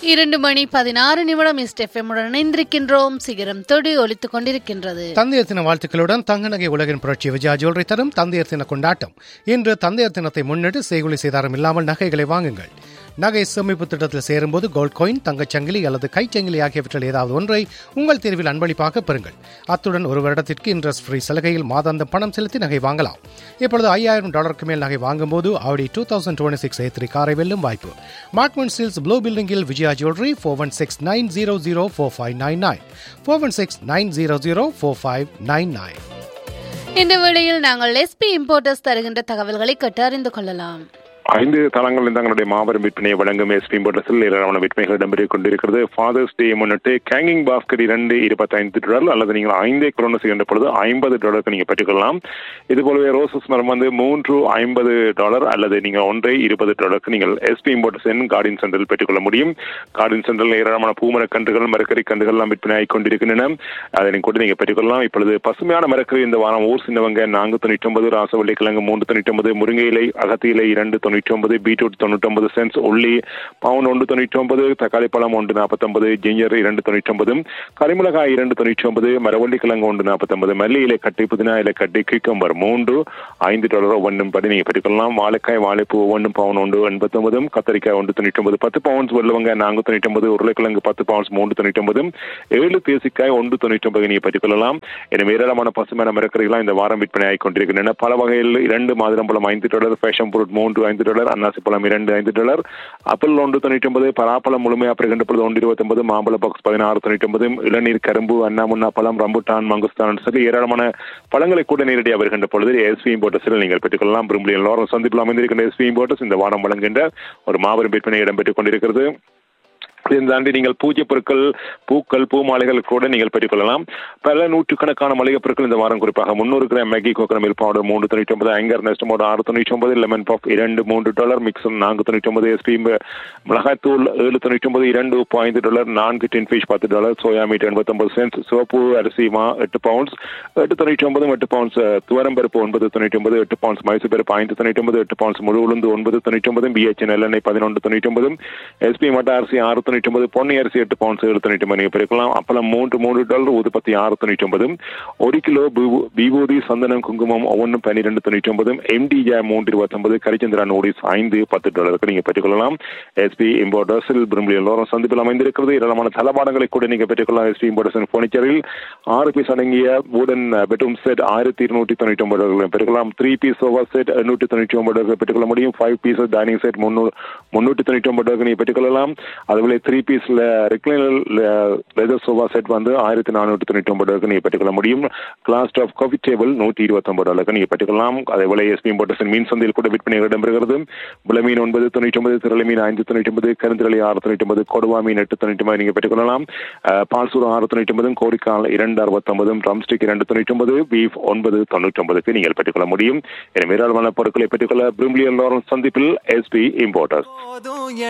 இரண்டு மணி பதினாறு நிமிடம் இஸ்டெஃபமுடன் இணைந்திருக்கின்றோம் சிகரம் தொடி ஒலித்துக் கொண்டிருக்கின்றது தந்தையர் தின வாழ்த்துக்களுடன் தங்க நகை உலகின் புரட்சி விஜயா ஜுவல்லரி தரும் தந்தையர் தின கொண்டாட்டம் இன்று தந்தையர் தினத்தை முன்னிட்டு செய்குலி சேதாரம் இல்லாமல் நகைகளை வாங்குங்கள் நகை சேமிப்பு திட்டத்தில் சேரும்போது கோல்ட் காயின் தங்கச்சங்கிலி அல்லது கைச்சங்கிலி ஆகியவற்றில் ஏதாவது ஒன்றை உங்கள் தேர்வில் அன்பளிப்பாக பெறுங்கள் அத்துடன் ஒரு வருடத்திற்கு இன்ட்ரெஸ்ட் ஃப்ரீ சலுகையில் மாதாந்தம் பணம் செலுத்தி நகை வாங்கலாம் இப்பொழுது ஐயாயிரம் டாலருக்கு மேல் நகை வாங்கும்போது Aadi two thousand twenty six three காரை வெல்லும் வாய்ப்பு மார்க்மன் ஸ்டீல்ஸ் ப்ளூ பில்டிங்கில் Vijaya jewellery four one six nine zero zero four five nine nine four one six nine zero zero four five nine nine இந்த வேளையில் நாங்கள் எஸ்பி இம்போர்ட்டர்ஸ் தருகின்ற தகவல்களை கேட்டு அறிந்து கொள்ளலாம் ஐந்து தளங்கள் தங்களுடைய மாபெரும் விற்பனையை வழங்கும் எஸ்பி போட்டஸில் ஏராளமான விற்பனைகள் இடம்பெற்றுக் கொண்டிருக்கிறது ஃபாதர்ஸ் டே முன்னிட்டு கேங்கிங் பாஸ்கெட் இரண்டு இருபத்தைந்து டாலர் அல்லது நீங்கள் ஐந்தே குரோன செய்கின்ற பொழுது ஐம்பது டாலருக்கு நீங்கள் பெற்றுக்கொள்ளலாம் இது போலவே ரோசஸ் மரம் வந்து மூன்று ஐம்பது டாலர் அல்லது நீங்கள் ஒன்றை இருபது டாலருக்கு நீங்கள் எஸ்பி இம்போர்ட்டர்ஸ் கார்டின் சென்டரில் பெற்றுக்கொள்ள முடியும் கார்டின் சென்டரில் ஏராளமான பூமர கன்றுகள் மரக்கறி கன்றுகள் எல்லாம் விற்பனை ஆகிக் கொண்டிருக்கின்றன அதை கூட நீங்கள் பெற்றுக்கொள்ளலாம் இப்பொழுது பசுமையான மரக்கறி இந்த வாரம் ஊர் சின்னவங்க நான்கு தொண்ணூற்றி ஒன்பது ராசவள்ளி கிழங்கு மூன்று தொண்ணூற்றி ஒன்பது முருங்கை இலை அகத்தி இலை இரண்டு தொண்ணூற்றி ஒன்பது பீட்ரூட் தொண்ணூற்றி ஒன்பது சென்ஸ் உள்ளி பவுன் ஒன்று தொண்ணூற்றி ஒன்பது தக்காளி பழம் ஒன்று நாற்பத்தொன்பது ஜிஞ்சர் இரண்டு தொண்ணூற்றி ஒன்பது கரிமிளகாய் இரண்டு தொண்ணூற்றி ஒன்பது மரவள்ளி கிழங்கு ஒன்று நாற்பத்தொன்பது மல்லி இலை கட்டி புதினா இலை கட்டி கிக்கம்பர் மூன்று ஐந்து டாலர் ஒவ்வொன்றும் படி நீங்கள் பெற்றுக்கொள்ளலாம் வாழைக்காய் வாழைப்பூ ஒவ்வொன்றும் பவுன் ஒன்று எண்பத்தொன்பதும் கத்தரிக்காய் ஒன்று தொண்ணூற்றி ஒன்பது பத்து பவுன்ஸ் வெள்ளவங்க நான்கு தொண்ணூற்றி ஒன்பது உருளைக்கிழங்கு பத்து பவுன்ஸ் மூன்று தொண்ணூற்றி ஒன்பது ஏழு தேசிக்காய் ஒன்று தொண்ணூற்றி ஒன்பது நீங்கள் பெற்றுக்கொள்ளலாம் எனவே ஏராளமான பசுமையான மரக்கறிகளாம் இந்த வாரம் விற்பனை ஆகிக் கொண்டிருக்கின்றன பல வகையில் இரண்டு மாதுளம்பழம் ஐந்து டாலர் ஃபேஷன் பொருட் மூன்று ஐந்து டாலர் அன்னாசி பழம் இரண்டு ஐந்து டாலர் அப்பிள் ஒன்று தொண்ணூற்றி ஒன்பது பலாப்பழம் முழுமையாக பெறுகின்ற பொழுது ஒன்று இருபத்தி ஒன்பது மாம்பழ பாக்ஸ் பதினாறு தொண்ணூற்றி ஒன்பது இளநீர் கரும்பு அண்ணா முன்னா பழம் ரம்புட்டான் மங்குஸ்தான் சொல்லி ஏராளமான பழங்களை கூட நேரடியாக வருகின்ற பொழுது எஸ்வி இம்போர்ட்டஸில் நீங்கள் பெற்றுக்கொள்ளலாம் விரும்புகிறேன் எல்லாரும் சந்திப்பில் அமைந்திருக்கின்ற எஸ்வி இம்போர்ட்டஸ் இந்த வாரம் வழங்குகின்ற ஒரு மாபெரும் விற்பனை இடம்பெற்றுக் கொண்டிருக்கிறது இதை தாண்டி நீங்கள் பூஜை பொருட்கள் பூக்கள் பூ மாலைகள் கூட நீங்கள் பெற்றுக்கொள்ளலாம் பல நூற்றுக்கணக்கான மளிகை பொருட்கள் இந்த வாரம் குறிப்பாக முன்னூறு gram Maggi coconut milk powder மூன்று தொண்ணூற்றி ஒன்பது ஆங்கர் நெஸ்ட் மோடு ஆறு தொண்ணூற்றி ஒன்பது லெமன் பஃப் இரண்டு மூன்று டாலர் மிக்சம் நான்கு தொண்ணூற்றி ஒன்பது எஸ்பி மிளகாய்த்தூள் ஏழு தொண்ணூற்றி ஒன்பது இரண்டு உப்பு ஐந்து டாலர் நான்கு டின் ஃபிஷ் பத்து டாலர் சோயா மீட் எண்பத்தொன்பது சென்ட் சிவப்பு அரிசி மா எட்டு பவுண்ட்ஸ் எட்டு தொண்ணூற்றி ஒன்பது எட்டு பவுண்ட்ஸ் துவரம்பருப்பு ஒன்பது தொண்ணூற்றி ஒன்பது எட்டு பவுண்ட்ஸ் மைசூர் பருப்பு ஐந்து தொண்ணூற்றி ஒன்பது எட்டு பவுண்ட்ஸ் முழு உளுந்து ஒன்பது தொண்ணூற்றி ஒன்பது பிஹெச் நெல்லெண்ணெய் பதினொன்று தொண்ணூற்றி ஒன்பது எஸ்பி மட்ட அரிசி ஆறு தொண்ணூற்றி ஒன்பது பொன்னி அரிசி எட்டு பவுண்ட்ஸ் ஏழு தொண்ணூற்றி ஒன்பது நீங்கள் பெருக்கலாம் அப்பளம் மூன்று மூன்று டாலர் ஊதுபத்தி ஆறு தொண்ணூற்றி ஒன்பது ஒரு கிலோ விபூதி சந்தனம் குங்குமம் ஒவ்வொன்றும் பன்னிரெண்டு தொண்ணூற்றி ஒன்பது எம்டி ஜே மூன்று இருபத்தொன்பது கரிச்சந்திரா நோடிஸ் ஐந்து பத்து டாலருக்கு நீங்கள் பெற்றுக்கொள்ளலாம் எஸ்பி இம்போர்டர்ஸில் விரும்பி எல்லோரும் சந்திப்பில் அமைந்திருக்கிறது ஏராளமான தளபாடங்களை கூட நீங்கள் பெற்றுக்கொள்ளலாம் எஸ்பி இம்போர்டர்ஸ் பர்னிச்சரில் ஆறு பீஸ் அடங்கிய வுடன் பெட்ரூம் செட் ஆயிரத்தி இருநூற்றி தொண்ணூற்றி ஒன்பது டாலர்கள் பெற்றுக்கலாம் த்ரீ பீஸ் சோஃபா செட் எண்ணூற்றி தொண்ணூற்றி ஒன்பது டாலர்கள் பெற்றுக்கொள்ள முடியும் ஃபைவ் பீஸ் டைனிங் செட் முன்னூறு முன்னூற்றி தொண்ணூற்றி ஒன்பது டாலர்கள் நீங்கள் பெற்றுக்கொள்ளலாம் அதுபோல த்ரீ பீஸில் ரெக்லைனல் லெதர் சோஃபா செட் வந்து ஆயிரத்தி நானூற்றி தொண்ணூற்றி ஒன்பது டாலருக்கு நீங்கள் பெற்றுக்கொள்ள முடியும் கிளாஸ் ஆஃப் காஃபி டேபிள் நூற்றி இருபத்தொன்பது டாலருக்கு நீங்கள் பெற்றுக்கொள்ளலாம் அதே போல எஸ்பி போட்டசன் மீன் சந்தையில் கூட விற்பனை இடம்பெறுகிறது புலமீன் ஒன்பது தொண்ணூற்றி ஒன்பது திரளி மீன் ஐந்து தொண்ணூற்றி ஒன்பது கருந்திரளி ஆறு தொண்ணூற்றி ஒன்பது கொடுவா மீன் எட்டு தொண்ணூற்றி ஒன்பது நீங்கள் பெற்றுக்கொள்ளலாம் பால்சூர் ஆறு தொண்ணூற்றி ஒன்பதும் கோடிக்கால் இரண்டு அறுபத்தொன்பதும் ட்ரம்ஸ்டிக் இரண்டு தொண்ணூற்றி ஒன்பது பீஃப் ஒன்பது தொண்ணூற்றி ஒன்பதுக்கு நீங்கள் பெற்றுக்கொள்ள முடியும் எனவே ஏராளமான பொருட்களை பெற்றுக்கொள்ள பிரிம்லியன் லாரன்ஸ் சந்திப்பில் எஸ்பி இம்போர்ட்டர்ஸ்